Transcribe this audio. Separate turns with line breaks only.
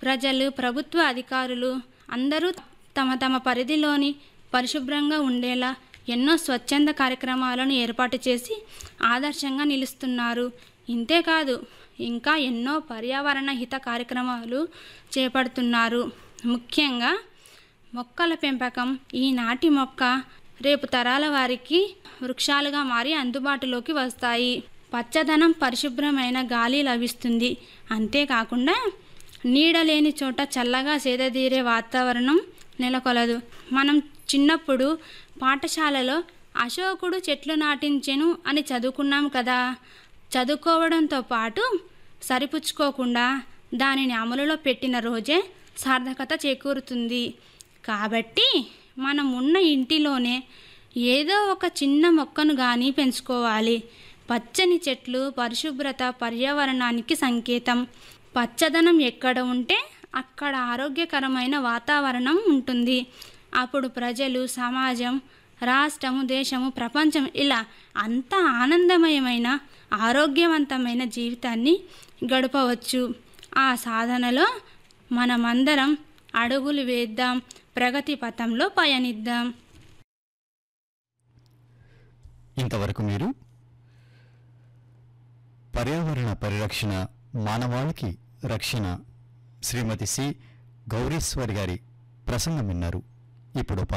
ప్రజలు ప్రభుత్వ అధికారులు అందరూ తమ తమ పరిధిలోని పరిశుభ్రంగా ఉండేలా ఎన్నో స్వచ్ఛంద కార్యక్రమాలను ఏర్పాటు చేసి ఆదర్శంగా నిలుస్తున్నారు ఇంతేకాదు ఇంకా ఎన్నో పర్యావరణ హిత కార్యక్రమాలు చేపడుతున్నారు ముఖ్యంగా మొక్కల పెంపకం ఈనాటి మొక్క రేపు తరాల వారికి వృక్షాలుగా మారి అందుబాటులోకి వస్తాయి పచ్చదనం పరిశుభ్రమైన గాలి లభిస్తుంది అంతేకాకుండా నీడ లేని చోట చల్లగా సేదతీరే వాతావరణం నెలకొలదు మనం చిన్నప్పుడు పాఠశాలలో అశోకుడు చెట్లు నాటించెను అని చదువుకున్నాం కదా చదువుకోవడంతో పాటు సరిపుచ్చుకోకుండా దానిని అమలులో పెట్టిన రోజే సార్థకత చేకూరుతుంది కాబట్టి మనం ఉన్న ఇంటిలోనే ఏదో ఒక చిన్న మొక్కను కానీ పెంచుకోవాలి పచ్చని చెట్లు పరిశుభ్రత పర్యావరణానికి సంకేతం పచ్చదనం ఎక్కడ ఉంటే అక్కడ ఆరోగ్యకరమైన వాతావరణం ఉంటుంది అప్పుడు ప్రజలు సమాజం రాష్ట్రము దేశము ప్రపంచం ఇలా అంత ఆనందమయమైన ఆరోగ్యవంతమైన జీవితాన్ని గడపవచ్చు ఆ సాధనలో మనమందరం అడుగులు వేద్దాం ప్రగతి పథంలో పయనిద్దాం
ఇంతవరకు మీరు పర్యావరణ పరిరక్షణ మానవాళికి రక్షణ శ్రీమతి సి గౌరీశ్వరి గారి ప్రసంగం విన్నారు ఇప్పుడు